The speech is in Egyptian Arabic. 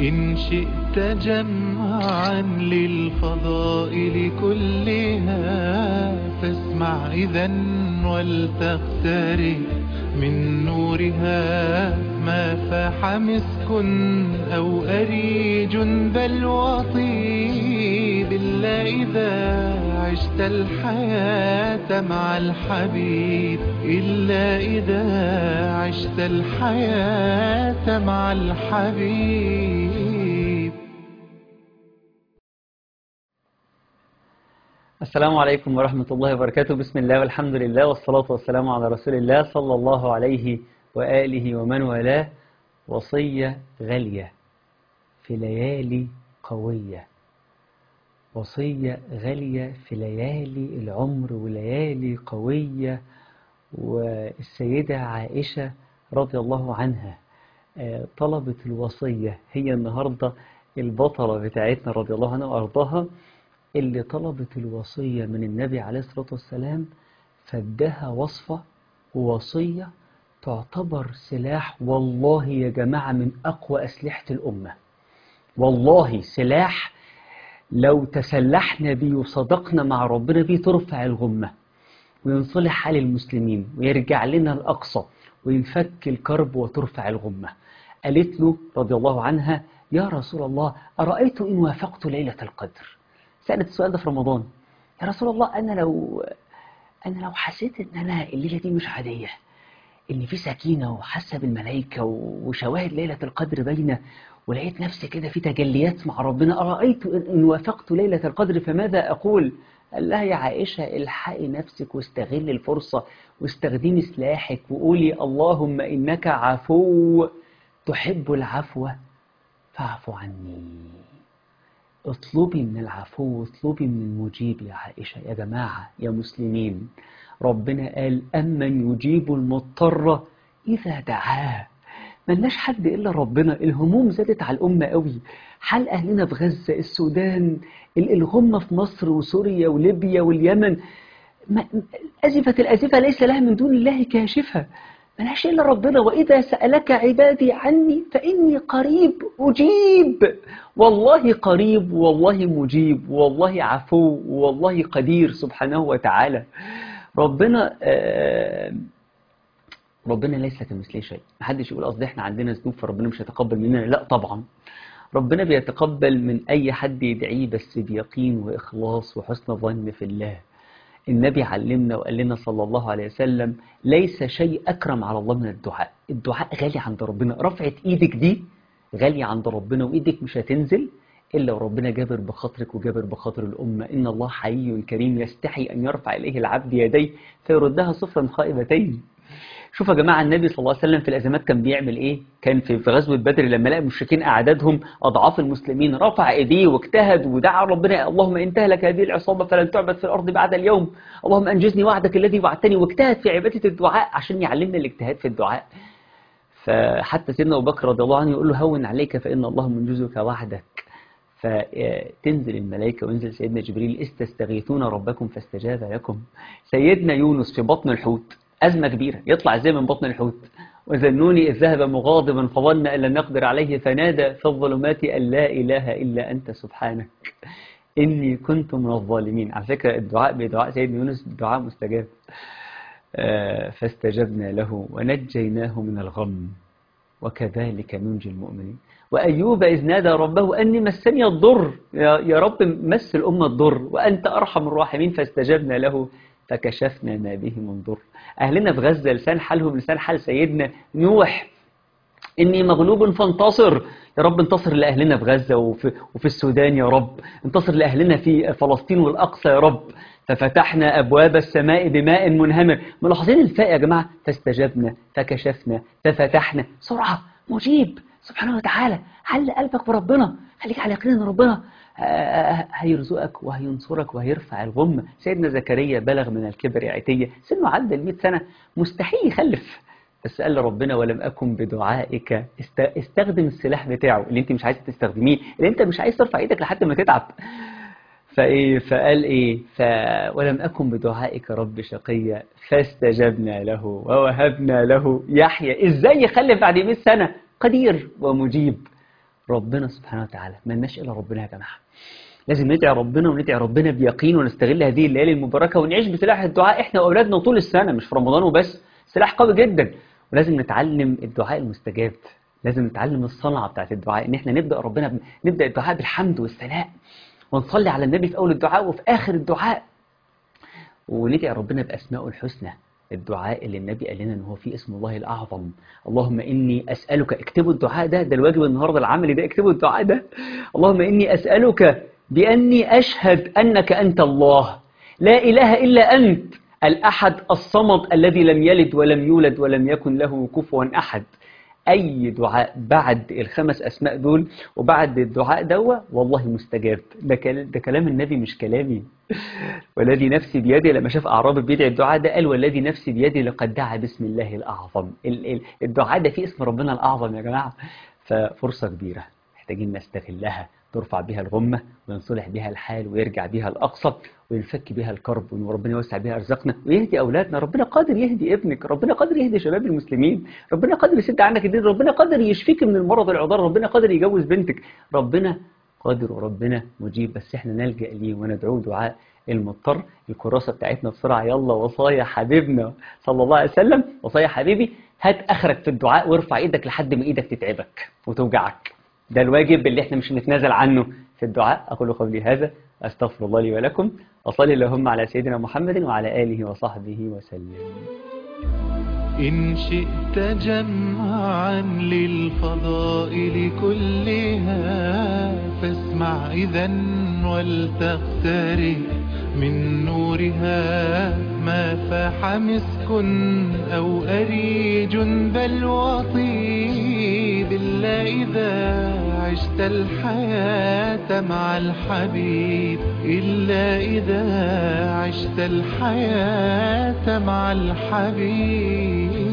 إن شئت جمعا للفضائل كلها فاسمع إذا ولتقترب من نورها ما فاح مسك أو أريج بل وطيب إلا إذا عشت الحياة مع الحبيب إلا إذا عشت الحياة مع الحبيب السلام عليكم ورحمة الله وبركاته بسم الله والحمد لله والصلاة والسلام على رسول الله صلى الله عليه وآله ومن والاه وصية غالية في ليالي قوية وصية غالية في ليالي العمر وليالي قوية والسيدة عائشة رضي الله عنها طلبت الوصية هي النهاردة البطلة بتاعتنا رضي الله عنها وأرضاها اللي طلبت الوصية من النبي عليه الصلاة والسلام فادها وصفة ووصية تعتبر سلاح والله يا جماعة من أقوى أسلحة الأمة والله سلاح لو تسلحنا بيه وصدقنا مع ربنا بيه ترفع الغمة وينصلح حال المسلمين ويرجع لنا الأقصى وينفك الكرب وترفع الغمة قالت له رضي الله عنها يا رسول الله أرأيت إن وافقت ليلة القدر سألت السؤال ده في رمضان يا رسول الله أنا لو أنا لو حسيت إن أنا الليلة دي مش عادية إن في سكينة وحاسة بالملائكة وشواهد ليلة القدر باينة ولقيت نفسي كده في تجليات مع ربنا أرأيت إن وافقت ليلة القدر فماذا أقول قال لها يا عائشة الحقي نفسك واستغل الفرصة واستخدمي سلاحك وقولي اللهم إنك عفو تحب العفو فاعف عني اطلبي من العفو اطلبي من المجيب يا عائشة يا جماعة يا مسلمين ربنا قال أمن يجيب المضطر إذا دعاه ملناش حد إلا ربنا الهموم زادت على الأمة قوي حال أهلنا في غزة السودان الغمة في مصر وسوريا وليبيا واليمن أزفة الأزفة ليس لها من دون الله كاشفة ملهاش إلا ربنا وإذا سألك عبادي عني فإني قريب أجيب والله قريب والله مجيب والله عفو والله قدير سبحانه وتعالى ربنا آه ربنا ليس كمثله شيء محدش يقول قصدي احنا عندنا ذنوب فربنا مش هيتقبل مننا لا طبعا ربنا بيتقبل من أي حد يدعيه بس بيقين وإخلاص وحسن ظن في الله النبي علمنا وقال لنا صلى الله عليه وسلم ليس شيء أكرم على الله من الدعاء الدعاء غالي عند ربنا رفعت إيدك دي غالية عند ربنا وإيدك مش هتنزل إلا وربنا جابر بخاطرك وجابر بخاطر الأمة إن الله حي كريم يستحي أن يرفع إليه العبد يديه فيردها صفرا خائبتين شوف يا جماعة النبي صلى الله عليه وسلم في الأزمات كان بيعمل إيه كان في غزوة بدر لما لقى المشركين أعدادهم أضعاف المسلمين رفع إيديه واجتهد ودعا ربنا اللهم إن تهلك هذه العصابة فلن تعبد في الأرض بعد اليوم اللهم أنجزني وعدك الذي وعدتني واجتهد في عبادة الدعاء عشان يعلمنا الاجتهاد في الدعاء فحتى سيدنا أبو بكر رضي الله عنه يقول له هون عليك فإن الله منجزك وعدك فتنزل الملائكة وينزل سيدنا جبريل استستغيثون ربكم فاستجاب لكم سيدنا يونس في بطن الحوت أزمة كبيرة يطلع ازاي من بطن الحوت وذنوني إذ ذهب مغاضبا فظن أن لن نقدر عليه فنادى في الظلمات أن لا إله إلا أنت سبحانك إني كنت من الظالمين على فكرة الدعاء بدعاء سيدنا يونس دعاء مستجاب فاستجبنا له ونجيناه من الغم وكذلك ننجي المؤمنين وأيوب إذ نادى ربه أني مسني الضر يا رب مس الأمة الضر وأنت أرحم الراحمين فاستجبنا له فكشفنا ما به من ضر أهلنا في غزة لسان حالهم لسان حال سيدنا نوح إني مغلوب فانتصر يا رب انتصر لأهلنا في غزة وفي, وفي السودان يا رب انتصر لأهلنا في فلسطين والأقصى يا رب ففتحنا أبواب السماء بماء منهمر ملاحظين الفاء يا جماعة فاستجبنا فكشفنا ففتحنا سرعة مجيب سبحانه وتعالى حل قلبك بربنا خليك على يقين ان ربنا هيرزقك وهينصرك وهيرفع الغمة سيدنا زكريا بلغ من الكبر عتية سنه عدى المئة سنة مستحيل يخلف بس قال لربنا ولم أكن بدعائك استخدم السلاح بتاعه اللي انت مش عايز تستخدميه اللي انت مش عايز ترفع ايدك لحد ما تتعب فإيه فقال إيه ف ولم أكن بدعائك رب شقيا فاستجبنا له ووهبنا له يحيى إزاي يخلف بعد 100 سنة قدير ومجيب ربنا سبحانه وتعالى ملناش إلا ربنا يا جماعة لازم ندعي ربنا وندعي ربنا بيقين ونستغل هذه الليالي المباركة ونعيش بسلاح الدعاء احنا وأولادنا طول السنة مش في رمضان وبس سلاح قوي جدا ولازم نتعلم الدعاء المستجاب لازم نتعلم الصنعة بتاعت الدعاء ان احنا نبدأ ربنا ب... نبدأ الدعاء بالحمد والثناء ونصلي على النبي في أول الدعاء وفي آخر الدعاء وندعي ربنا بأسمائه الحسنى الدعاء اللي النبي قال لنا ان هو فيه اسم الله الاعظم اللهم اني اسالك اكتبوا الدعاء ده ده الواجب النهارده العملي ده اكتبوا الدعاء ده اللهم اني اسالك باني اشهد انك انت الله لا اله الا انت الاحد الصمد الذي لم يلد ولم يولد ولم يكن له كفوا احد اي دعاء بعد الخمس اسماء دول وبعد الدعاء دوا والله مستجاب ده كلام ده كلام النبي مش كلامي والذي نفسي بيدي لما شاف اعرابي بيدعي الدعاء ده قال والذي نفسي بيدي لقد دعا باسم الله الاعظم ال- ال- الدعاء ده فيه اسم ربنا الاعظم يا جماعه ففرصه كبيره محتاجين نستغلها ترفع بها الغمة وينصلح بها الحال ويرجع بها الأقصى وينفك بها الكرب وربنا يوسع بها أرزاقنا ويهدي أولادنا ربنا قادر يهدي ابنك ربنا قادر يهدي شباب المسلمين ربنا قادر يسد عنك الدين ربنا قادر يشفيك من المرض العضال ربنا قادر يجوز بنتك ربنا قادر وربنا مجيب بس احنا نلجأ ليه وندعوه دعاء المضطر الكراسة بتاعتنا بسرعة يلا وصايا حبيبنا صلى الله عليه وسلم وصايا حبيبي هات اخرك في الدعاء وارفع ايدك لحد ما ايدك تتعبك وتوجعك ده الواجب اللي احنا مش هنتنازل عنه في الدعاء أقول قولي هذا أستغفر الله لي ولكم وصلي اللهم على سيدنا محمد وعلى آله وصحبه وسلم إن شئت جمعا للفضائل كلها فاسمع إذا ولتقترب من نورها ما فاح مسك أو أريج بل وطيب إلا إذا عشت الحياة مع الحبيب إلا إذا عشت الحياة مع الحبيب